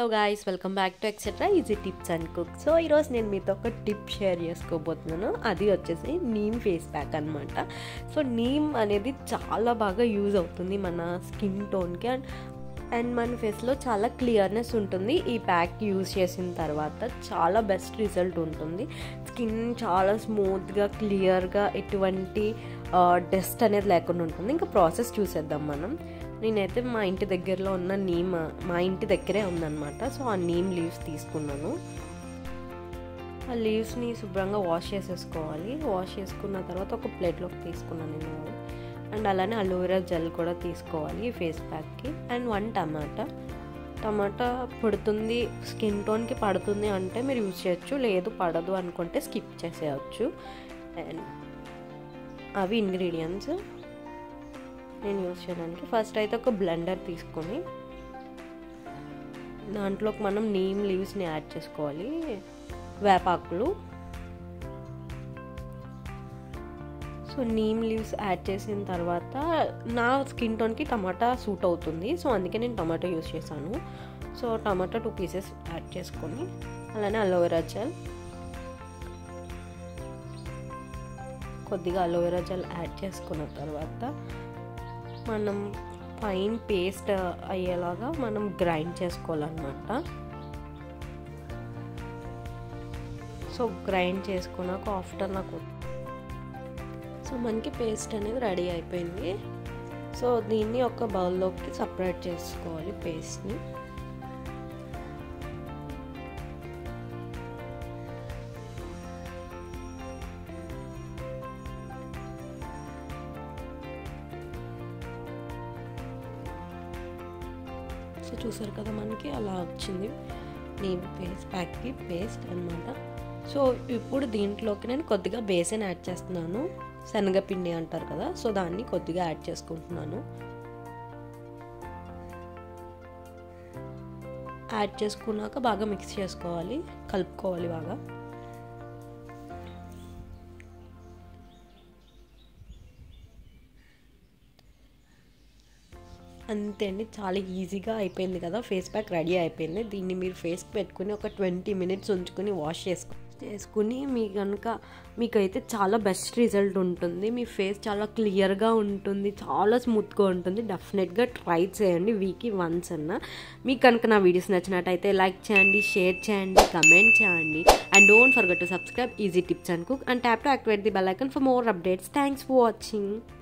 hello guys welcome back to extra easy tips and cook so ఈరోజు నేను మీతో ఒక టిప్ షేర్ చేసుకోబోతున్నాను అది వచ్చేసి నీమ్ ఫేస్ ప్యాక్ అనమాట సో నీమ్ అనేది చాలా బాగా యూజ్ అవుతుంది మన స్కిన్ టోన్కి అండ్ అండ్ మన ఫేస్లో చాలా క్లియర్నెస్ ఉంటుంది ఈ ప్యాక్ యూజ్ చేసిన తర్వాత చాలా బెస్ట్ రిజల్ట్ ఉంటుంది స్కిన్ చాలా స్మూత్గా క్లియర్గా ఎటువంటి డస్ట్ అనేది లేకుండా ఉంటుంది ఇంకా ప్రాసెస్ చూసేద్దాం మనం నేనైతే మా ఇంటి దగ్గరలో ఉన్న నీమ్ మా ఇంటి దగ్గరే ఉందన్నమాట సో ఆ నీమ్ లీవ్స్ తీసుకున్నాను ఆ లీవ్స్ని శుభ్రంగా వాష్ చేసేసుకోవాలి వాష్ చేసుకున్న తర్వాత ఒక ప్లేట్లోకి తీసుకున్నాను నేను అండ్ అలానే అలోవెరా జెల్ కూడా తీసుకోవాలి ఫేస్ ప్యాక్కి అండ్ వన్ టమాటా టమాటా పడుతుంది స్కిన్ టోన్కి పడుతుంది అంటే మీరు యూజ్ చేయొచ్చు లేదు పడదు అనుకుంటే స్కిప్ చేసేయచ్చు అండ్ అవి ఇంగ్రీడియంట్స్ నేను యూజ్ చేయడానికి ఫస్ట్ అయితే ఒక బ్లెండర్ తీసుకొని దాంట్లోకి మనం నీమ్ లీవ్స్ని యాడ్ చేసుకోవాలి వేపాకులు సో నీమ్ లీవ్స్ యాడ్ చేసిన తర్వాత నా స్కిన్ టోన్కి టమాటా సూట్ అవుతుంది సో అందుకే నేను టమాటో యూస్ చేశాను so tomato two pieces add చేసుకొని అలానే అలోవెరా జెల్ కొద్దిగా అలోవెరా జెల్ యాడ్ చేసుకున్న తర్వాత మనం ఫైన్ పేస్ట్ అయ్యేలాగా మనం గ్రైండ్ చేసుకోవాలన్నమాట సో గ్రైండ్ చేసుకున్నాక ఆఫ్టర్ నాకు సో మనకి పేస్ట్ అనేది రెడీ అయిపోయింది సో దీన్ని ఒక బౌల్లోకి సపరేట్ చేసుకోవాలి పేస్ట్ని సో చూసారు కదా మనకి అలా వచ్చింది నేను పేస్ట్ ప్యాక్కి పేస్ట్ అనమాట సో ఇప్పుడు దీంట్లోకి నేను కొద్దిగా బేసన్ యాడ్ చేస్తున్నాను శనగపిండి అంటారు కదా సో దాన్ని కొద్దిగా యాడ్ చేసుకుంటున్నాను యాడ్ చేసుకున్నాక బాగా మిక్స్ చేసుకోవాలి కలుపుకోవాలి బాగా అంతే అండి చాలా ఈజీగా అయిపోయింది కదా ఫేస్ ప్యాక్ రెడీ అయిపోయింది దీన్ని మీరు ఫేస్కి పెట్టుకుని ఒక ట్వంటీ మినిట్స్ ఉంచుకొని వాష్ చేసుకో చేసుకుని మీ కనుక మీకైతే చాలా బెస్ట్ రిజల్ట్ ఉంటుంది మీ ఫేస్ చాలా క్లియర్గా ఉంటుంది చాలా స్మూత్గా ఉంటుంది డెఫినెట్గా ట్రై చేయండి వీక్లీ వన్స్ అన్న మీకు కనుక నా వీడియోస్ నచ్చినట్టయితే లైక్ చేయండి షేర్ చేయండి కమెంట్ చేయండి and don't forget to subscribe easy tips and cook and tap to activate the bell icon for more updates thanks for watching